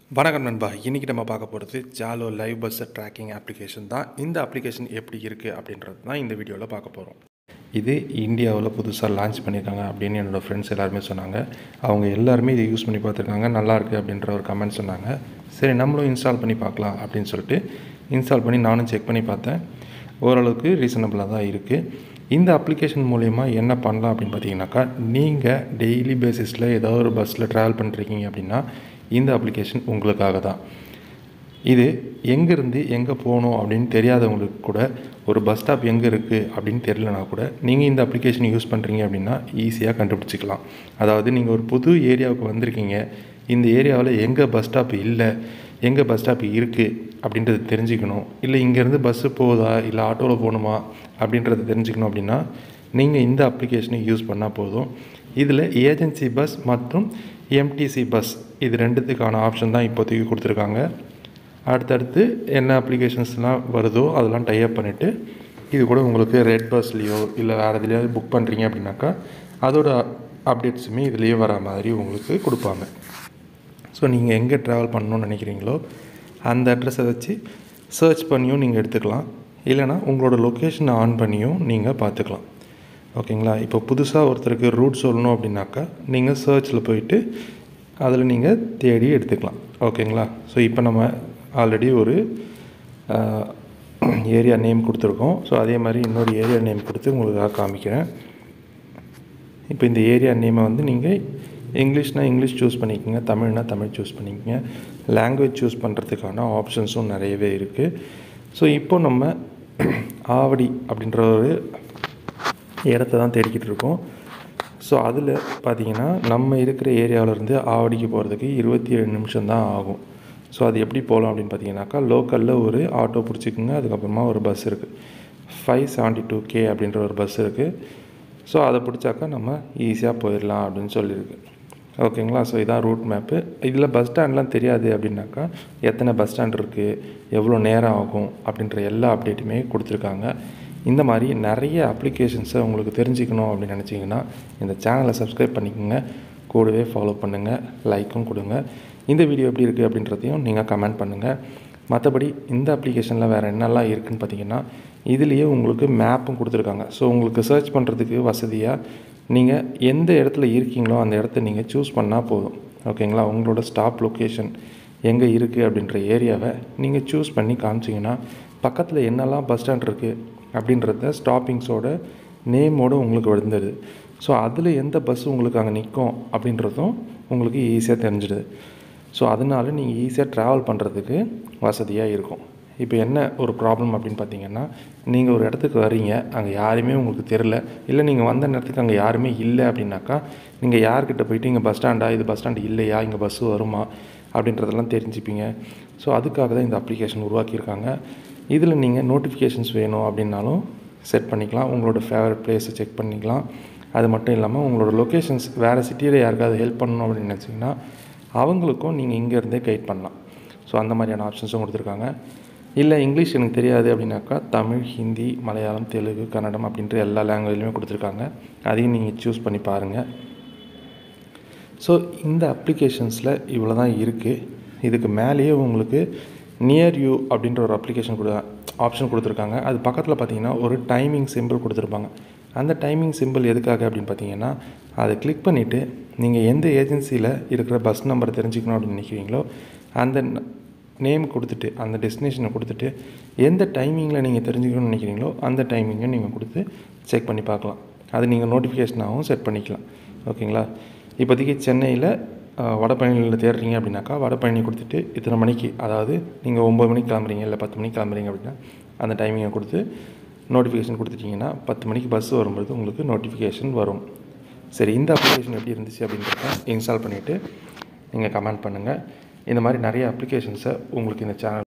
வணக்கம் நண்பா இன்றைக்கி நம்ம பார்க்க போகிறது Chalo live bus tracking application தான் இந்த அப்ளிகேஷன் எப்படி இருக்குது அப்படின்றது தான் இந்த வீடியோவில் பார்க்க போகிறோம் இது இந்தியாவில் புதுசாக லான்ச் பண்ணியிருக்காங்க அப்படின்னு என்னோடய ஃப்ரெண்ட்ஸ் எல்லாருமே சொன்னாங்க அவங்க எல்லாருமே இதை யூஸ் பண்ணி பார்த்துருக்காங்க நல்லா இருக்குது அப்படின்ற ஒரு கமெண்ட் சொன்னாங்க சரி நம்மளும் இன்ஸ்டால் பண்ணி பார்க்கலாம் அப்படின்னு சொல்லிட்டு இன்ஸ்டால் பண்ணி நானும் செக் பண்ணி பார்த்தேன் ஓரளவுக்கு ரீசனபிளாக தான் இருக்குது இந்த அப்ளிகேஷன் மூலயமா என்ன பண்ணலாம் அப்படின்னு பார்த்தீங்கன்னாக்கா நீங்கள் டெய்லி பேசிஸில் ஏதாவது ஒரு பஸ்ஸில் ட்ராவல் பண்ணுறீங்க அப்படின்னா இந்த அப்ளிகேஷன் உங்களுக்காக தான் இது எங்கேருந்து எங்கே போகணும் அப்படின்னு தெரியாதவங்களுக்கு கூட ஒரு பஸ் ஸ்டாப் எங்கே இருக்குது அப்படின்னு தெரியலனா கூட நீங்கள் இந்த அப்ளிகேஷன் யூஸ் பண்ணுறீங்க அப்படின்னா ஈஸியாக கண்டுபிடிச்சிக்கலாம் அதாவது நீங்கள் ஒரு புது ஏரியாவுக்கு வந்திருக்கீங்க இந்த ஏரியாவில் எங்கே பஸ் ஸ்டாப் இல்லை எங்கே பஸ் ஸ்டாப் இருக்குது அப்படின்றது தெரிஞ்சுக்கணும் இல்லை இங்கேருந்து பஸ்ஸு போகுதா இல்லை ஆட்டோவில் போகணுமா அப்படின்றத தெரிஞ்சுக்கணும் அப்படின்னா நீங்கள் இந்த அப்ளிகேஷனை யூஸ் பண்ணால் போதும் இதில் ஏஜென்சி பஸ் மற்றும் எம்டிசி பஸ் இது ரெண்டுத்துக்கான ஆப்ஷன் தான் இப்போதைக்கு கொடுத்துருக்காங்க அடுத்தடுத்து என்ன அப்ளிகேஷன்ஸ்லாம் வருதோ அதெல்லாம் டைப் பண்ணிவிட்டு இது கூட உங்களுக்கு ரெட் பஸ்லேயோ இல்லை வேறு எதுலையாவது புக் பண்ணுறீங்க அப்படின்னாக்கா அதோட அப்டேட்ஸுமே இதுலேயே வர மாதிரி உங்களுக்கு கொடுப்பாங்க ஸோ நீங்கள் எங்கே ட்ராவல் பண்ணணும்னு நினைக்கிறீங்களோ அந்த அட்ரஸை வச்சு சர்ச் பண்ணியும் நீங்கள் எடுத்துக்கலாம் இல்லைனா உங்களோட லொக்கேஷனை ஆன் பண்ணியும் நீங்கள் பார்த்துக்கலாம் ஓகேங்களா இப்போ புதுசாக ஒருத்தருக்கு ரூட் சொல்லணும் அப்படின்னாக்கா நீங்கள் சர்ச்சில் போயிட்டு அதில் நீங்கள் தேடி எடுத்துக்கலாம் ஓகேங்களா ஸோ இப்போ நம்ம ஆல்ரெடி ஒரு ஏரியா நேம் கொடுத்துருக்கோம் ஸோ அதே மாதிரி இன்னொரு ஏரியா நேம் கொடுத்து உங்களுக்காக காமிக்கிறேன் இப்போ இந்த ஏரியா நேமை வந்து நீங்கள் இங்கிலீஷ்னால் இங்கிலீஷ் சூஸ் பண்ணிக்கோங்க தமிழ்னா தமிழ் சூஸ் பண்ணிக்கோங்க லாங்குவேஜ் சூஸ் பண்ணுறதுக்கான ஆப்ஷன்ஸும் நிறையவே இருக்குது ஸோ இப்போ நம்ம ஆவடி அப்படின்ற ஒரு இடத்த தான் தேடிக்கிட்டு இருக்கோம் ஸோ அதில் பார்த்தீங்கன்னா நம்ம இருக்கிற ஏரியாவிலேருந்து ஆவடிக்கு போகிறதுக்கு இருபத்தி ஏழு நிமிஷம் தான் ஆகும் ஸோ அது எப்படி போகலாம் அப்படின்னு பார்த்தீங்கன்னாக்கா லோக்கலில் ஒரு ஆட்டோ பிடிச்சிக்குங்க அதுக்கப்புறமா ஒரு பஸ் இருக்குது ஃபைவ் செவன்ட்டி டூ கே அப்படின்ற ஒரு பஸ் இருக்குது ஸோ அதை பிடிச்சாக்கா நம்ம ஈஸியாக போயிடலாம் அப்படின்னு சொல்லியிருக்கு ஓகேங்களா ஸோ இதான் ரூட் மேப்பு இதில் பஸ் ஸ்டாண்ட்லாம் தெரியாது அப்படின்னாக்கா எத்தனை பஸ் ஸ்டாண்ட் இருக்குது எவ்வளோ நேரம் ஆகும் அப்படின்ற எல்லா அப்டேட்டுமே கொடுத்துருக்காங்க இந்த மாதிரி நிறைய அப்ளிகேஷன்ஸை உங்களுக்கு தெரிஞ்சுக்கணும் அப்படின்னு நினச்சிங்கன்னா இந்த சேனலை சப்ஸ்கிரைப் பண்ணிக்கோங்க கூடவே ஃபாலோ பண்ணுங்கள் லைக்கும் கொடுங்க இந்த வீடியோ எப்படி இருக்குது அப்படின்றதையும் நீங்கள் கமெண்ட் பண்ணுங்கள் மற்றபடி இந்த அப்ளிகேஷனில் வேறு என்னெல்லாம் இருக்குதுன்னு பார்த்தீங்கன்னா இதுலேயே உங்களுக்கு மேப்பும் கொடுத்துருக்காங்க ஸோ உங்களுக்கு சர்ச் பண்ணுறதுக்கு வசதியாக நீங்கள் எந்த இடத்துல இருக்கீங்களோ அந்த இடத்த நீங்கள் சூஸ் பண்ணால் போதும் ஓகேங்களா உங்களோட ஸ்டாப் லொக்கேஷன் எங்கே இருக்குது அப்படின்ற ஏரியாவை நீங்கள் சூஸ் பண்ணி காமிச்சிங்கன்னா பக்கத்தில் என்னெல்லாம் பஸ் ஸ்டாண்ட் இருக்குது அப்படின்றத ஸ்டாப்பிங்ஸோட நேமோடு உங்களுக்கு வந்துடுது ஸோ அதில் எந்த பஸ் உங்களுக்கு அங்கே நிற்கும் அப்படின்றதும் உங்களுக்கு ஈஸியாக தெரிஞ்சிடுது ஸோ அதனால நீங்கள் ஈஸியாக ட்ராவல் பண்ணுறதுக்கு வசதியாக இருக்கும் இப்போ என்ன ஒரு ப்ராப்ளம் அப்படின்னு பார்த்தீங்கன்னா நீங்கள் ஒரு இடத்துக்கு வரீங்க அங்கே யாருமே உங்களுக்கு தெரில இல்லை நீங்கள் வந்த நேரத்துக்கு அங்கே யாருமே இல்லை அப்படின்னாக்கா நீங்கள் யார்கிட்ட போயிட்டு இங்கே பஸ் ஸ்டாண்டா இது பஸ் ஸ்டாண்டு இல்லையா இங்கே பஸ்ஸு வருமா அப்படின்றதெல்லாம் தெரிஞ்சுப்பீங்க ஸோ அதுக்காக தான் இந்த அப்ளிகேஷன் உருவாக்கியிருக்காங்க இதில் நீங்கள் நோட்டிஃபிகேஷன்ஸ் வேணும் அப்படின்னாலும் செட் பண்ணிக்கலாம் உங்களோட ஃபேவரட் பிளேஸை செக் பண்ணிக்கலாம் அது மட்டும் இல்லாமல் உங்களோட லொக்கேஷன்ஸ் வேறு சிட்டியில் யாருக்காவது ஹெல்ப் பண்ணணும் அப்படின்னு நினச்சிங்கன்னா அவங்களுக்கும் நீங்கள் இங்கேருந்தே கைட் பண்ணலாம் ஸோ அந்த மாதிரியான ஆப்ஷன்ஸும் கொடுத்துருக்காங்க இல்லை இங்கிலீஷ் எனக்கு தெரியாது அப்படின்னாக்கா தமிழ் ஹிந்தி மலையாளம் தெலுங்கு கன்னடம் அப்படின்ற எல்லா லாங்குவேஜ்லையுமே கொடுத்துருக்காங்க அதையும் நீங்கள் சூஸ் பண்ணி பாருங்கள் ஸோ இந்த அப்ளிகேஷன்ஸில் இவ்வளோ தான் இருக்குது இதுக்கு மேலேயே உங்களுக்கு நியர் யூ அப்படின்ற ஒரு அப்ளிகேஷன் கொடு ஆப்ஷன் கொடுத்துருக்காங்க அது பக்கத்தில் பார்த்தீங்கன்னா ஒரு டைமிங் சிம்பிள் கொடுத்துருப்பாங்க அந்த டைமிங் சிம்பிள் எதுக்காக அப்படின்னு பார்த்தீங்கன்னா அதை கிளிக் பண்ணிவிட்டு நீங்கள் எந்த ஏஜென்சியில் இருக்கிற பஸ் நம்பரை தெரிஞ்சுக்கணும் அப்படின்னு நினைக்கிறீங்களோ அந்த நேம் கொடுத்துட்டு அந்த டெஸ்டினேஷனை கொடுத்துட்டு எந்த டைமிங்கில் நீங்கள் தெரிஞ்சுக்கணும்னு நினைக்கிறீங்களோ அந்த டைமிங்கை நீங்கள் கொடுத்து செக் பண்ணி பார்க்கலாம் அது நீங்கள் நோட்டிஃபிகேஷனாகவும் செட் பண்ணிக்கலாம் ஓகேங்களா இப்போதைக்கு சென்னையில் வடபழனியில் தேடுறீங்க அப்படின்னாக்கா வடபழனி கொடுத்துட்டு இத்தனை மணிக்கு அதாவது நீங்கள் ஒம்பது மணிக்கு கிளம்புறீங்க இல்லை பத்து மணிக்கு கிளம்புறீங்க அப்படின்னா அந்த டைமிங்கை கொடுத்து நோட்டிஃபிகேஷன் கொடுத்துட்டிங்கன்னா பத்து மணிக்கு பஸ் வரும்போது உங்களுக்கு நோட்டிஃபிகேஷன் வரும் சரி இந்த அப்ளிகேஷன் எப்படி இருந்துச்சு அப்படின்றத இன்ஸ்டால் பண்ணிவிட்டு நீங்கள் கமெண்ட் பண்ணுங்கள் இந்த மாதிரி நிறைய அப்ளிகேஷன்ஸை உங்களுக்கு இந்த சேனல்